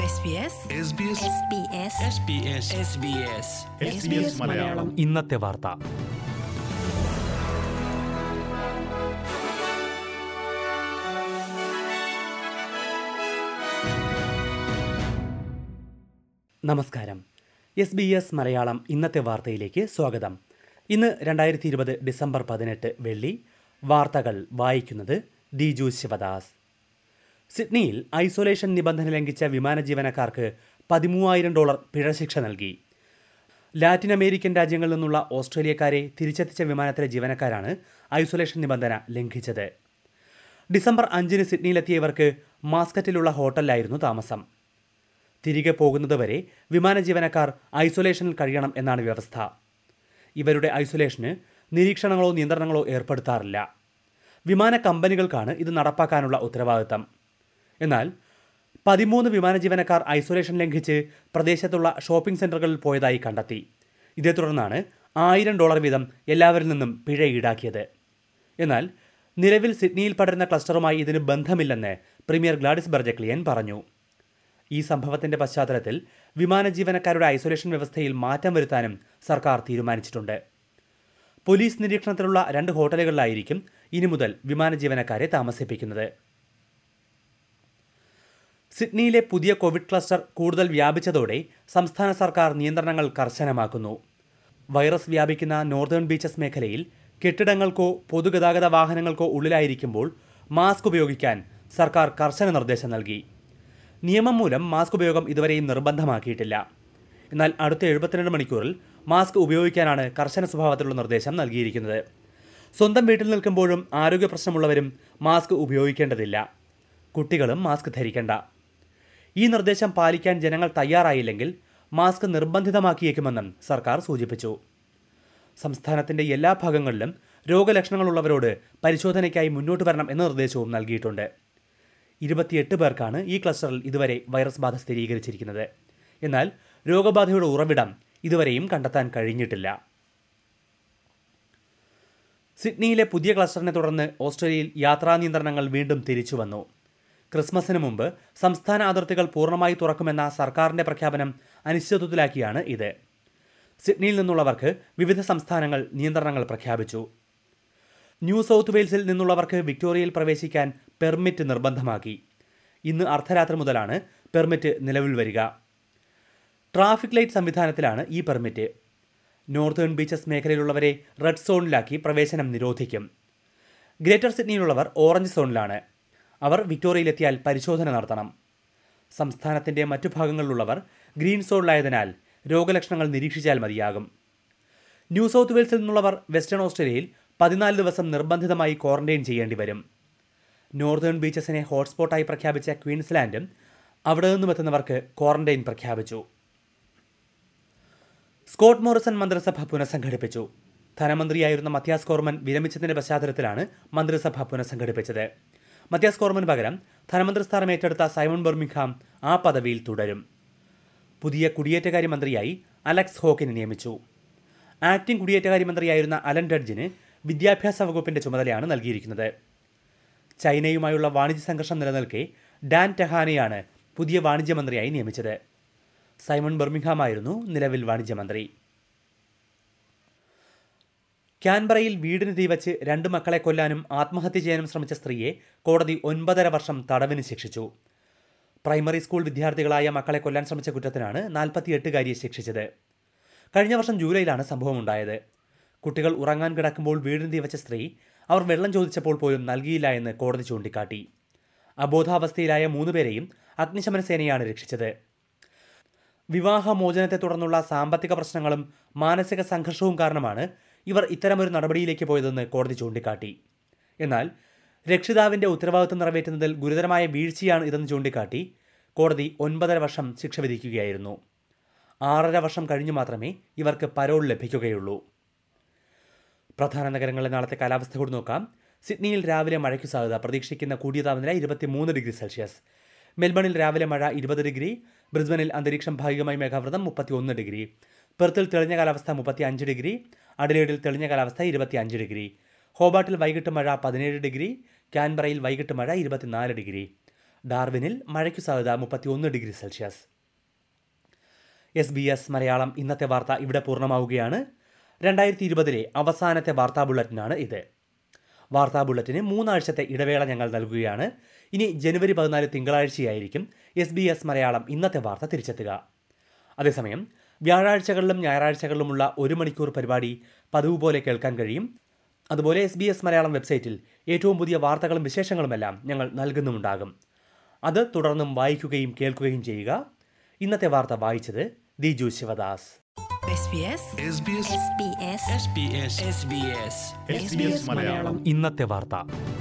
SBS SBS SBS Malayalam ഇന്നത്തെ വാർത്ത നമസ്കാരം എസ് ബി എസ് മലയാളം ഇന്നത്തെ വാർത്തയിലേക്ക് സ്വാഗതം ഇന്ന് രണ്ടായിരത്തി ഇരുപത് ഡിസംബർ പതിനെട്ട് വെള്ളി വാർത്തകൾ വായിക്കുന്നത് ദിജു ശിവദാസ് സിഡ്നിയിൽ ഐസൊലേഷൻ നിബന്ധന ലംഘിച്ച വിമാന ജീവനക്കാർക്ക് പതിമൂവായിരം ഡോളർ പിഴശിക്ഷ നൽകി ലാറ്റിൻ അമേരിക്കൻ രാജ്യങ്ങളിൽ നിന്നുള്ള ഓസ്ട്രേലിയക്കാരെ തിരിച്ചെത്തിച്ച വിമാനത്തിലെ ജീവനക്കാരാണ് ഐസൊലേഷൻ നിബന്ധന ലംഘിച്ചത് ഡിസംബർ അഞ്ചിന് സിഡ്നിയിലെത്തിയ ഇവർക്ക് മാസ്കറ്റിലുള്ള ഹോട്ടലിലായിരുന്നു താമസം തിരികെ പോകുന്നതുവരെ വിമാന ജീവനക്കാർ ഐസൊലേഷനിൽ കഴിയണം എന്നാണ് വ്യവസ്ഥ ഇവരുടെ ഐസൊലേഷന് നിരീക്ഷണങ്ങളോ നിയന്ത്രണങ്ങളോ ഏർപ്പെടുത്താറില്ല വിമാന കമ്പനികൾക്കാണ് ഇത് നടപ്പാക്കാനുള്ള ഉത്തരവാദിത്തം എന്നാൽ പതിമൂന്ന് വിമാന ജീവനക്കാർ ഐസൊലേഷൻ ലംഘിച്ച് പ്രദേശത്തുള്ള ഷോപ്പിംഗ് സെന്ററുകളിൽ പോയതായി കണ്ടെത്തി ഇതേ തുടർന്നാണ് ആയിരം ഡോളർ വീതം എല്ലാവരിൽ നിന്നും പിഴ ഈടാക്കിയത് എന്നാൽ നിലവിൽ സിഡ്നിയിൽ പടരുന്ന ക്ലസ്റ്ററുമായി ഇതിന് ബന്ധമില്ലെന്ന് പ്രീമിയർ ഗ്ലാഡിസ് ബർജക്ലിയൻ പറഞ്ഞു ഈ സംഭവത്തിന്റെ പശ്ചാത്തലത്തിൽ വിമാന ജീവനക്കാരുടെ ഐസൊലേഷൻ വ്യവസ്ഥയിൽ മാറ്റം വരുത്താനും സർക്കാർ തീരുമാനിച്ചിട്ടുണ്ട് പോലീസ് നിരീക്ഷണത്തിലുള്ള രണ്ട് ഹോട്ടലുകളിലായിരിക്കും ഇനി മുതൽ വിമാന ജീവനക്കാരെ താമസിപ്പിക്കുന്നത് സിഡ്നിയിലെ പുതിയ കോവിഡ് ക്ലസ്റ്റർ കൂടുതൽ വ്യാപിച്ചതോടെ സംസ്ഥാന സർക്കാർ നിയന്ത്രണങ്ങൾ കർശനമാക്കുന്നു വൈറസ് വ്യാപിക്കുന്ന നോർത്തേൺ ബീച്ചസ് മേഖലയിൽ കെട്ടിടങ്ങൾക്കോ പൊതുഗതാഗത വാഹനങ്ങൾക്കോ ഉള്ളിലായിരിക്കുമ്പോൾ മാസ്ക് ഉപയോഗിക്കാൻ സർക്കാർ കർശന നിർദ്ദേശം നൽകി നിയമം മൂലം മാസ്ക് ഉപയോഗം ഇതുവരെയും നിർബന്ധമാക്കിയിട്ടില്ല എന്നാൽ അടുത്ത എഴുപത്തിരണ്ട് മണിക്കൂറിൽ മാസ്ക് ഉപയോഗിക്കാനാണ് കർശന സ്വഭാവത്തിലുള്ള നിർദ്ദേശം നൽകിയിരിക്കുന്നത് സ്വന്തം വീട്ടിൽ നിൽക്കുമ്പോഴും ആരോഗ്യ പ്രശ്നമുള്ളവരും മാസ്ക് ഉപയോഗിക്കേണ്ടതില്ല കുട്ടികളും മാസ്ക് ധരിക്കേണ്ട ഈ നിർദ്ദേശം പാലിക്കാൻ ജനങ്ങൾ തയ്യാറായില്ലെങ്കിൽ മാസ്ക് നിർബന്ധിതമാക്കിയേക്കുമെന്നും സർക്കാർ സൂചിപ്പിച്ചു സംസ്ഥാനത്തിന്റെ എല്ലാ ഭാഗങ്ങളിലും രോഗലക്ഷണങ്ങളുള്ളവരോട് പരിശോധനയ്ക്കായി മുന്നോട്ട് വരണം എന്ന നിർദ്ദേശവും നൽകിയിട്ടുണ്ട് ഇരുപത്തിയെട്ട് പേർക്കാണ് ഈ ക്ലസ്റ്ററിൽ ഇതുവരെ വൈറസ് ബാധ സ്ഥിരീകരിച്ചിരിക്കുന്നത് എന്നാൽ രോഗബാധയുടെ ഉറവിടം ഇതുവരെയും കണ്ടെത്താൻ കഴിഞ്ഞിട്ടില്ല സിഡ്നിയിലെ പുതിയ ക്ലസ്റ്ററിനെ തുടർന്ന് ഓസ്ട്രേലിയയിൽ യാത്രാ നിയന്ത്രണങ്ങൾ വീണ്ടും തിരിച്ചു വന്നു ക്രിസ്മസിന് മുമ്പ് സംസ്ഥാന അതിർത്തികൾ പൂർണ്ണമായി തുറക്കുമെന്ന സർക്കാരിന്റെ പ്രഖ്യാപനം അനിശ്ചിതത്വത്തിലാക്കിയാണ് ഇത് സിഡ്നിയിൽ നിന്നുള്ളവർക്ക് വിവിധ സംസ്ഥാനങ്ങൾ നിയന്ത്രണങ്ങൾ പ്രഖ്യാപിച്ചു ന്യൂ സൗത്ത് വെയിൽസിൽ നിന്നുള്ളവർക്ക് വിക്ടോറിയയിൽ പ്രവേശിക്കാൻ പെർമിറ്റ് നിർബന്ധമാക്കി ഇന്ന് അർദ്ധരാത്രി മുതലാണ് പെർമിറ്റ് നിലവിൽ വരിക ട്രാഫിക് ലൈറ്റ് സംവിധാനത്തിലാണ് ഈ പെർമിറ്റ് നോർത്തേൺ ബീച്ചസ് മേഖലയിലുള്ളവരെ റെഡ് സോണിലാക്കി പ്രവേശനം നിരോധിക്കും ഗ്രേറ്റർ സിഡ്നിയിലുള്ളവർ ഓറഞ്ച് സോണിലാണ് അവർ വിക്ടോറിയയിലെത്തിയാൽ പരിശോധന നടത്തണം സംസ്ഥാനത്തിന്റെ മറ്റു ഭാഗങ്ങളിലുള്ളവർ ഗ്രീൻ സോണിലായതിനാൽ രോഗലക്ഷണങ്ങൾ നിരീക്ഷിച്ചാൽ മതിയാകും ന്യൂ സൗത്ത് വെയിൽസിൽ നിന്നുള്ളവർ വെസ്റ്റേൺ ഓസ്ട്രേലിയയിൽ പതിനാല് ദിവസം നിർബന്ധിതമായി ക്വാറന്റൈൻ ചെയ്യേണ്ടി വരും നോർത്തേൺ ബീച്ചസിനെ ഹോട്ട്സ്പോട്ടായി പ്രഖ്യാപിച്ച ക്വീൻസ്ലാൻഡും അവിടെ നിന്നും എത്തുന്നവർക്ക് ക്വാറന്റൈൻ പ്രഖ്യാപിച്ചു സ്കോട്ട് മോറിസൺ മന്ത്രിസഭ പുനഃസംഘടിപ്പിച്ചു ധനമന്ത്രിയായിരുന്ന മത്യാസ് കോർമൻ വിരമിച്ചതിന്റെ പശ്ചാത്തലത്തിലാണ് മന്ത്രിസഭ പുനഃസംഘടിപ്പിച്ചത് മത്യാസ് കോർമൻ പകരം ധനമന്ത്രി സ്ഥാനം ഏറ്റെടുത്ത സൈമൺ ബെർമിംഗ്ഹാം ആ പദവിയിൽ തുടരും പുതിയ കുടിയേറ്റകാര്യ മന്ത്രിയായി അലക്സ് ഹോക്കിനെ നിയമിച്ചു ആക്ടിംഗ് കുടിയേറ്റകാര്യ മന്ത്രിയായിരുന്ന അലൻ ഡഡ്ജിന് വിദ്യാഭ്യാസ വകുപ്പിന്റെ ചുമതലയാണ് നൽകിയിരിക്കുന്നത് ചൈനയുമായുള്ള വാണിജ്യ സംഘർഷം നിലനിൽക്കെ ഡാൻ ടെഹാനെയാണ് പുതിയ വാണിജ്യമന്ത്രിയായി നിയമിച്ചത് സൈമൺ ബെർമിംഗ്ഹാമായിരുന്നു നിലവിൽ വാണിജ്യമന്ത്രി ക്യാൻബറയിൽ വീടിന് തീവച്ച് രണ്ട് മക്കളെ കൊല്ലാനും ആത്മഹത്യ ചെയ്യാനും ശ്രമിച്ച സ്ത്രീയെ കോടതി ഒൻപതര വർഷം തടവിന് ശിക്ഷിച്ചു പ്രൈമറി സ്കൂൾ വിദ്യാർത്ഥികളായ മക്കളെ കൊല്ലാൻ ശ്രമിച്ച കുറ്റത്തിനാണ് നാൽപ്പത്തിയെട്ടുകാരിയെ ശിക്ഷിച്ചത് കഴിഞ്ഞ വർഷം ജൂലൈയിലാണ് സംഭവം ഉണ്ടായത് കുട്ടികൾ ഉറങ്ങാൻ കിടക്കുമ്പോൾ വീടിന് തീവച്ച സ്ത്രീ അവർ വെള്ളം ചോദിച്ചപ്പോൾ പോലും നൽകിയില്ല എന്ന് കോടതി ചൂണ്ടിക്കാട്ടി അബോധാവസ്ഥയിലായ മൂന്നുപേരെയും അഗ്നിശമന സേനയാണ് രക്ഷിച്ചത് വിവാഹമോചനത്തെ തുടർന്നുള്ള സാമ്പത്തിക പ്രശ്നങ്ങളും മാനസിക സംഘർഷവും കാരണമാണ് ഇവർ ഇത്തരമൊരു നടപടിയിലേക്ക് പോയതെന്ന് കോടതി ചൂണ്ടിക്കാട്ടി എന്നാൽ രക്ഷിതാവിന്റെ ഉത്തരവാദിത്വം നിറവേറ്റുന്നതിൽ ഗുരുതരമായ വീഴ്ചയാണ് ഇതെന്ന് ചൂണ്ടിക്കാട്ടി കോടതി ഒൻപതര വർഷം ശിക്ഷ വിധിക്കുകയായിരുന്നു ആറര വർഷം കഴിഞ്ഞു മാത്രമേ ഇവർക്ക് പരോൾ ലഭിക്കുകയുള്ളൂ പ്രധാന നഗരങ്ങളിലെ നാളത്തെ കാലാവസ്ഥ കൂടി നോക്കാം സിഡ്നിയിൽ രാവിലെ മഴയ്ക്കു സാധ്യത പ്രതീക്ഷിക്കുന്ന കൂടിയ താപനില ഇരുപത്തിമൂന്ന് ഡിഗ്രി സെൽഷ്യസ് മെൽബണിൽ രാവിലെ മഴ ഇരുപത് ഡിഗ്രി ബ്രിസ്ബനിൽ അന്തരീക്ഷം ഭാഗികമായി മേഘാവൃതം മുപ്പത്തിയൊന്ന് ഡിഗ്രി പെർത്തിൽ തെളിഞ്ഞ കാലാവസ്ഥ മുപ്പത്തി അഞ്ച് ഡിഗ്രി അഡലേഡിൽ തെളിഞ്ഞ കാലാവസ്ഥ ഇരുപത്തി അഞ്ച് ഡിഗ്രി ഹോബാട്ടിൽ വൈകിട്ട് മഴ പതിനേഴ് ഡിഗ്രി കാൻബറയിൽ വൈകിട്ട് മഴ ഇരുപത്തിനാല് ഡിഗ്രി ഡാർവിനിൽ മഴയ്ക്കു സാധ്യത മുപ്പത്തിയൊന്ന് degree celsius S B S Malayalam ഇന്നത്തെ വാർത്ത ഇവിടെ പൂർണ്ണമാവുകയാണ് രണ്ടായിരത്തി ഇരുപതിലെ അവസാനത്തെ വാർത്താ ബുള്ളറ്റിനാണ് ഇത് വാർത്താ ബുള്ളറ്റിന് മൂന്നാഴ്ചത്തെ ഇടവേള ഞങ്ങൾ നൽകുകയാണ് ഇനി ജനുവരി പതിനാല് തിങ്കളാഴ്ചയായിരിക്കും എസ് ബി എസ് മലയാളം ഇന്നത്തെ വാർത്ത തിരിച്ചെത്തുക അതേസമയം വ്യാഴാഴ്ചകളിലും ഞായറാഴ്ചകളിലുമുള്ള ഒരു മണിക്കൂർ പരിപാടി പതിവ് പോലെ കേൾക്കാൻ കഴിയും അതുപോലെ എസ് ബി എസ് മലയാളം വെബ്സൈറ്റിൽ ഏറ്റവും പുതിയ വാർത്തകളും വിശേഷങ്ങളുമെല്ലാം ഞങ്ങൾ നൽകുന്നുമുണ്ടാകും അത് തുടർന്നും വായിക്കുകയും കേൾക്കുകയും ചെയ്യുക ഇന്നത്തെ വാർത്ത വായിച്ചത് Diju Sivadas SBS SBS SBS SBS SBS SBS Malayalam ഇന്നത്തെ വാർത്ത